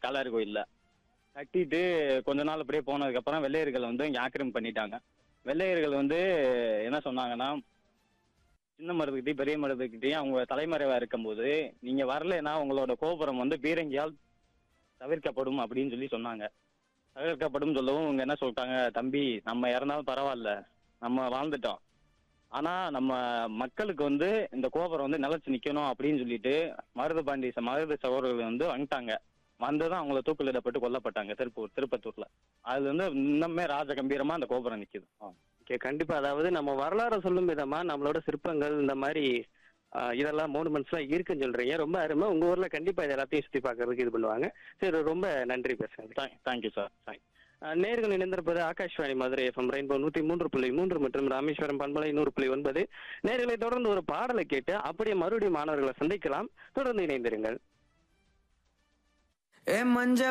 காளையார் கோயில்ல கட்டிட்டு கொஞ்ச நாள் அப்படியே போனதுக்கு அப்புறம் வெள்ளையர்கள் வந்து இங்க ஆக்கிரமிப்பு பண்ணிட்டாங்க வெள்ளையர்கள் வந்து என்ன சொன்னாங்கன்னா சின்ன மருதுகிட்டையும் பெரிய மருதுகிட்டையும் அவங்க தலைமறைவா இருக்கும்போது நீங்க வரலைன்னா உங்களோட கோபுரம் வந்து பீரங்கியால் தவிர்க்கப்படும் அப்படின்னு சொல்லி சொன்னாங்க தவிர்க்கப்படும் சொல்லவும் இவங்க என்ன சொல்லிட்டாங்க தம்பி நம்ம இறந்தாலும் பரவாயில்ல நம்ம வாழ்ந்துட்டோம் ஆனா நம்ம மக்களுக்கு வந்து இந்த கோபுரம் வந்து நிலைச்சு நிக்கணும் அப்படின்னு சொல்லிட்டு மருது பாண்டி ச- மருது சகோதரர்கள் வந்து வந்துட்டாங்க வந்ததும் அவங்கள தூக்கிலிடப்பட்டு கொல்லப்பட்டாங்க திருப்பூர் திருப்பத்தூர்ல அது வந்து இன்னுமே ராஜ கம்பீரமா அந்த கோபுரம் நிக்குது ஆ. ஓகே கண்டிப்பா அதாவது நம்ம வரலாறு சொல்லும் விதமா நம்மளோட சிற்பங்கள் இந்த மாதிரி ஆஹ், இதெல்லாம் மோனுமெண்ட்ஸ்லாம் இருக்குன்னு சொல்றீங்க ரொம்ப அருமை உங்க ஊர்ல கண்டிப்பா இது எல்லாத்தையும் சுத்தி பார்க்கறதுக்கு இது பண்ணுவாங்க சரி ரொம்ப நன்றி பேசுறேன் Thank- thank you sir thank நேர்கள் இணைந்திருப்பது ஆகாஷ்வாணி மதுரை எஃப்எம் ரெயின்போ நூத்தி மூன்று புள்ளி மூன்று மற்றும் ராமேஸ்வரம் பண்பலை நூறு புள்ளி ஒன்பது நேர்களை தொடர்ந்து ஒரு பாடலை கேட்டு அப்படியே மறுபடியும் மாணவர்களை சந்திக்கலாம் தொடர்ந்து இணைந்திருங்கள் ஏ மஞ்ச